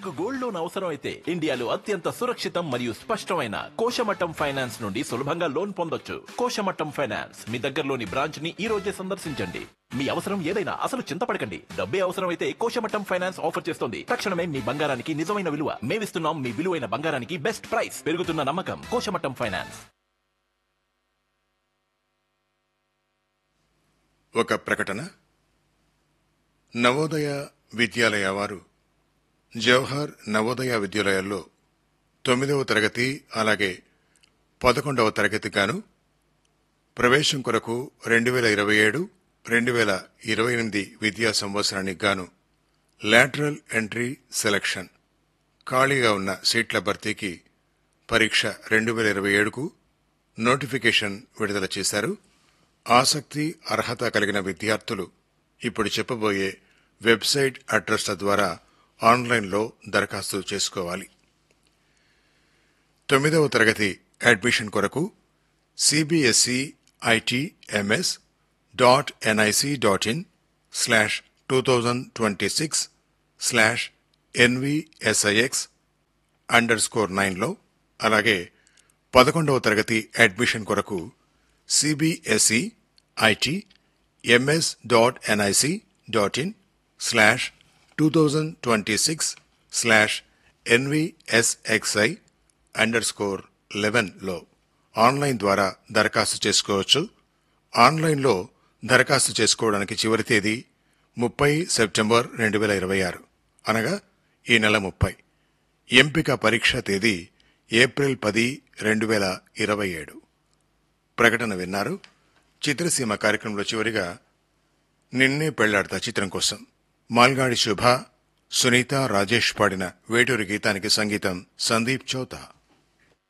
మీకు gold loan అవసరం అయితే ఇండియాలో అత్యంత సురక్షితం మరియు స్పష్టమైన కోశమట్టం ఫైనాన్స్ నుండి సులభంగా లోన్ పొందొచ్చు కోశమట్టం ఫైనాన్స్ మీ దగ్గరలోని బ్రాంచ్ ని ఈ రోజే సందర్శించండి మీ అవసరం ఏదైనా అసలు చింతపడకండి డబ్బే అవసరం అయితే కోశమట్టం ఫైనాన్స్ ఆఫర్ చేస్తుంది తక్షణమే మీ బంగారానికి నిజమైన విలువ మేమిస్తున్నాం మీ విలువైన బంగారానికి బెస్ట్ ప్రైస్ పెరుగుతున్న నమ్మకం కోశమట్టం ఫైనాన్స్ ఒక ప్రకటన నవోదయ విద్యాలయ వారు జవహర్ నవోదయ విద్యాలయాల్లో తొమ్మిదవ తరగతి అలాగే పదకొండవ తరగతి గాను ప్రవేశం కొరకు రెండు వేల ఇరవై ఏడు రెండు వేల ఇరవై ఎనిమిది విద్యా సంవత్సరానికి గాను లాటరల్ ఎంట్రీ సెలక్షన్ ఖాళీగా ఉన్న సీట్ల భర్తీకి పరీక్ష రెండు వేల ఇరవై ఏడుకు నోటిఫికేషన్ విడుదల చేశారు ఆసక్తి అర్హత కలిగిన విద్యార్థులు ఇప్పుడు చెప్పబోయే వెబ్సైట్ అడ్రస్ల ద్వారా ఆన్లైన్లో దరఖాస్తు చేసుకోవాలి తొమ్మిదవ తరగతి అడ్మిషన్ కొరకు CBSE IT MS dot NIC dot in slash two thousand twenty six slash NVSIX underscore నైన్లో అలాగే పదకొండవ తరగతి అడ్మిషన్ కొరకు CBSE IT MS dot NIC dot in slash two thousand twenty six slash NVSXI underscore లెవెన్లో online ద్వారా దరఖాస్తు చేసుకోవచ్చు ఆన్లైన్లో దరఖాస్తు చేసుకోవడానికి చివరి తేదీ ముప్పై సెప్టెంబర్ రెండు వేల ఇరవై ఆరు అనగా ఈ నెల ముప్పై ఎంపిక పరీక్ష తేదీ ఏప్రిల్ పది రెండు వేల ఇరవై ఏడు ప్రకటన విన్నారు చిత్రసీమ కార్యక్రమంలో చివరిగా నిన్నే పెళ్లాడతా చిత్రం కోసం మాల్గాడి శుభ సునీత రాజేష్ పాడిన వేటూరి గీతానికి సంగీతం సందీప్ చౌతా